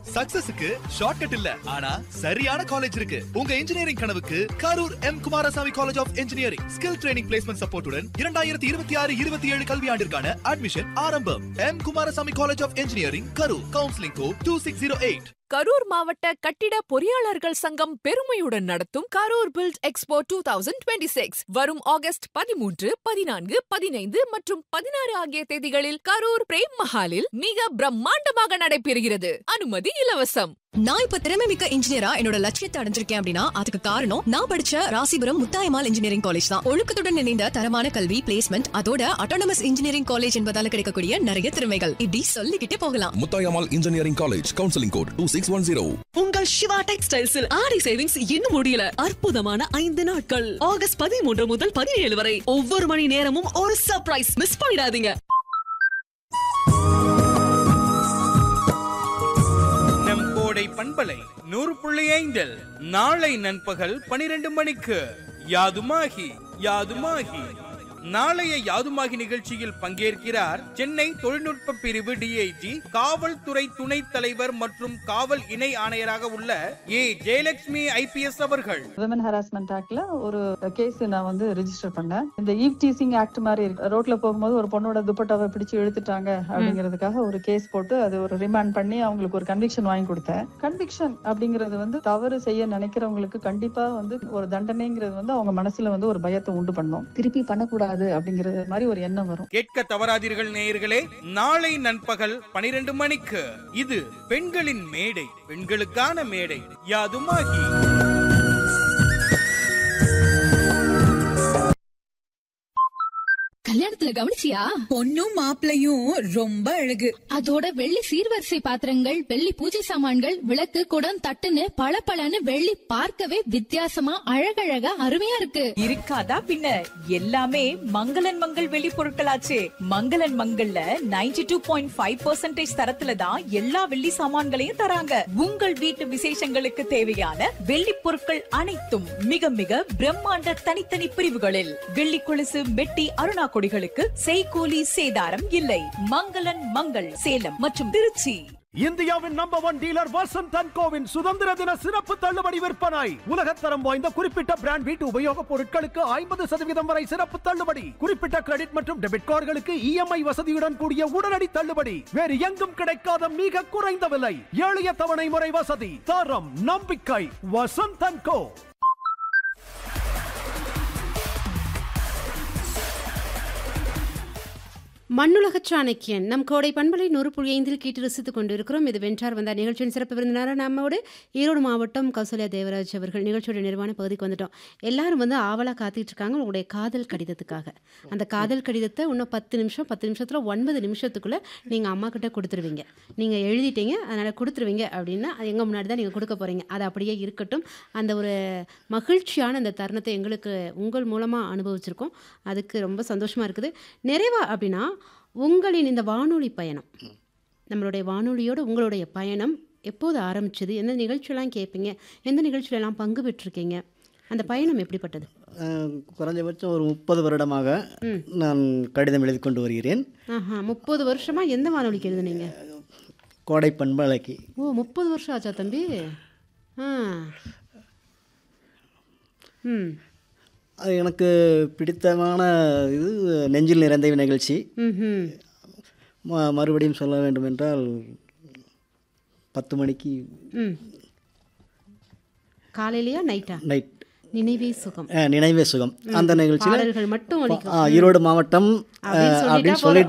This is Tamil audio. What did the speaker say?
சக்சஸுக்கு ஷார்ட்கட் இல்ல ஆனா சரியான காலேஜ் இருக்கு உங்க இன்ஜினியரிங் கனவுக்கு Karur M Kumarasamy college of engineering skill training placement சப்போர்ட்டுடன் இரண்டாயிரத்தி இருபத்தி ஆறு இருபத்தி ஏழு கல்வியாண்டிற்கான அட்மிஷன் ஆரம்பம் M Kumarasamy college of engineering Karur counselling code two six zero eight Karur மாவட்ட கட்டிட பொறியாளர்கள் சங்கம் பெருமையுடன் நடத்தும் Karur build expo two thousand twenty six வரும் ஆகஸ்ட் பதிமூன்று பதினான்கு பதினைந்து மற்றும் பதினாறு ஆகிய தேதிகளில் கரூர் பிரேம் மஹாலில் மிக பிரம்மாண்டமாக நடைபெறுகிறது அனுமதி இலவசம் நான் இப்ப திறமை மிக்க இன்ஜினியரா என்னோட லட்சியத்தை அடைஞ்சிருக்கேன் அப்படின்னா அதுக்கு காரணம் நான் படிச்ச ராசிபுரம் முத்தாயமால் இன்ஜினியரிங் காலேஜ் தான் ஒழுக்கத்துடன் இணைந்த தரமான கல்வி பிளேஸ்மெண்ட் அதோட அட்டானமஸ் இன்ஜினியரிங் காலேஜ் என்பதால கிடைக்கக்கூடிய நிறைய திறமைகள் இப்படி சொல்லிக்கிட்டே போகலாம் Muthayammal engineering college counselling code two six one zero உங்கள் சிவா டெக்ஸ்டைல்ஸில் ஆடி சேவிங்ஸ் இன்னும் முடியல அற்புதமான ஐந்து நாட்கள் ஆகஸ்ட் பதிமூன்று முதல் பதினேழு வரை ஒவ்வொரு மணி நேரமும் ஒரு சர்ப்ரைஸ் மிஸ் பண்ணிடாதீங்க நம் கோடை பண்பலை நூறு புள்ளி ஐந்தில் நாளை நண்பகல் பனிரெண்டு மணிக்கு யாதுமாகி யாதுமாகி நாளைய யாதுமாகி நிகழ்ச்சியில் பங்கேற்கிறார் சென்னை தொழில்நுட்ப பிரிவு டிஐஜி காவல்துறை துணைத் தலைவர் மற்றும் காவல் இணை ஆணையராக உள்ள ஏ ஜெயலட்சுமி ஐபிஎஸ் அவர்கள் விமன் ஹராஸ்மெண்ட் ஆக்ட்ல ஒரு கேஸ் நான் வந்து ரெஜிஸ்டர் பண்ணேன் இந்த ஈவ் டீசிங் ஆக்ட் மாதிரி இருக்கு ரோட்ல போகும்போது ஒரு பொண்ணோட துப்பட்டாவை பிடிச்சு இழுத்துட்டாங்க அப்படிங்கிறதுக்காக ஒரு கேஸ் போட்டு அது ஒரு ரிமாண்ட் பண்ணி அவங்களுக்கு ஒரு கன்விக்ஷன் வாங்கி கொடுத்தேன் கன்விக்ஷன் அப்படிங்கிறது வந்து தவறு செய்ய நினைக்கிறவங்களுக்கு கண்டிப்பா வந்து ஒரு தண்டனைங்கிறது வந்து அவங்க மனசுல வந்து ஒரு பயத்தை உண்டு பண்ணும் திருப்பி பண்ணக்கூடாது அப்படிங்கிறது மாதிரி ஒரு எண்ணம் வரும் கேட்க தவறாதீர்கள் நேயர்களே நாளை நண்பகல் பனிரெண்டு மணிக்கு இது பெண்களின் மேடை பெண்களுக்கான மேடை யாதுமாகி கல்யாணத்துல கவனிச்சியா பொண்ணும் மாப்பிளையும் ரொம்ப அழகு அதோட வெள்ளி சீர்வரிசை பாத்திரங்கள் வெள்ளி பூஜை சாமான்கள் விளக்கு குடம் தட்டுன்னு பளபளன்னு வெள்ளி பார்க்கவே வித்தியாசமா அழகழகா அருமையா இருக்கு இருக்காதா பின்ன எல்லாமே மங்களன் மங்கள் வெளி பொருட்களாச்சே மங்களன் மங்கள்ல 92.5% டூ பாயிண்ட் ஃபைவ் பர்சன்டேஜ் தரத்துல தான் எல்லா வெள்ளி சாமான்களையும் தராங்க உங்கள் வீட்டு விசேஷங்களுக்கு தேவையான வெள்ளி பொருட்கள் அனைத்தும் மிக மிக பிரம்மாண்ட தனித்தனி பிரிவுகளில் வெள்ளி கொலுசு மெட்டி அருணா கொடிகளுக்கு செய்கூலி சேதாரம் இல்லை மங்களன் மங்கள் சேலம் மற்றும் திருச்சி இந்தியாவின் number one dealer Vasanth and கோவின் சுதந்திர தின சிறப்பு தள்ளுபடி விற்பனை உலகத்தரம் வாய்ந்த குறிப்பிட்ட பிராண்ட் வீட்டு உபயோகப் பொருட்களுக்கு ஐம்பது சதவீதம் வரை சிறப்பு தள்ளுபடி குறிப்பிட்ட கிரெடிட் மற்றும் டெபிட் கார்டுகளுக்கு இஎம்ஐ வசதியுடன் கூடிய உடனடி தள்ளுபடி வேறு எங்கும் கிடைக்காத மிக குறைந்த விலை எளிய தவணை முறை வசதி தரம் நம்பிக்கை வசந்த் அண்ட் கோ மண்ணுலக சாணக்கியன் நம் கோடை பண்பலை நூறு புள்ளி ஐந்தில் கேட்டு ரசித்துக் கொண்டிருக்கிறோம் இது வென்றார் வந்தார் நிகழ்ச்சியின் சிறப்பு விருந்தினராக நம்மோடு ஈரோடு மாவட்டம் கௌசல்யா தேவராஜ் அவர்கள் நிகழ்ச்சியோட நிர்வாண பகுதிக்கு வந்துட்டோம் எல்லாரும் வந்து ஆவலாக காத்துட்டு இருக்காங்க உங்களுடைய காதல் கடிதத்துக்காக அந்த காதல் கடிதத்தை இன்னும் பத்து நிமிஷம் பத்து நிமிஷத்தில் ஒன்பது நிமிஷத்துக்குள்ளே நீங்கள் அம்மா கிட்ட கொடுத்துருவீங்க நீங்கள் எழுதிட்டீங்க அதனால் கொடுத்துருவீங்க அப்படின்னா அது எங்கள் முன்னாடி தான் நீங்கள் கொடுக்க போகிறீங்க அது அப்படியே இருக்கட்டும் அந்த ஒரு மகிழ்ச்சியான அந்த தருணத்தை எங்களுக்கு உங்கள் மூலமாக அனுபவிச்சிருக்கோம் அதுக்கு ரொம்ப சந்தோஷமாக இருக்குது நிறைவா அப்படின்னா உங்களின் இந்த வானொலி பயணம் நம்மளுடைய வானொலியோட உங்களுடைய பயணம் எப்போது ஆரம்பிச்சது எந்த நிகழ்ச்சியெல்லாம் கேட்பீங்க எந்த நிகழ்ச்சியிலலாம் பங்கு பெற்றிருக்கீங்க அந்த பயணம் எப்படிப்பட்டது அஹ், குறைஞ்சபட்சம் ஒரு முப்பது வருடமாக நான் கடிதம் எழுதி கொண்டு வருகிறேன் ஆஹா முப்பது வருஷமாக எந்த வானொலிக்கு எழுதுனீங்க கோடை பண்பலைக்கு ஓ முப்பது வருஷம் ஆச்சா தம்பி ஆ ம் அது எனக்கு பிடித்தமான இது நெஞ்சில் நிறைந்த நிகழ்ச்சி ம் ம- மறுபடியும் சொல்ல வேண்டும் என்றால் பத்து மணிக்கு ம் காலையிலையா நைட்டா நைட் நினைவே சுகம் நினைவே சுகம் அந்த நிகழ்ச்சியில் பாடல்கள் மட்டும் ஒலிக்கும். ஈரோடு மாவட்டம் அப்படின்னு அஹ், சொல்லிட்டா அப்படின்னு போதும். சொல்லி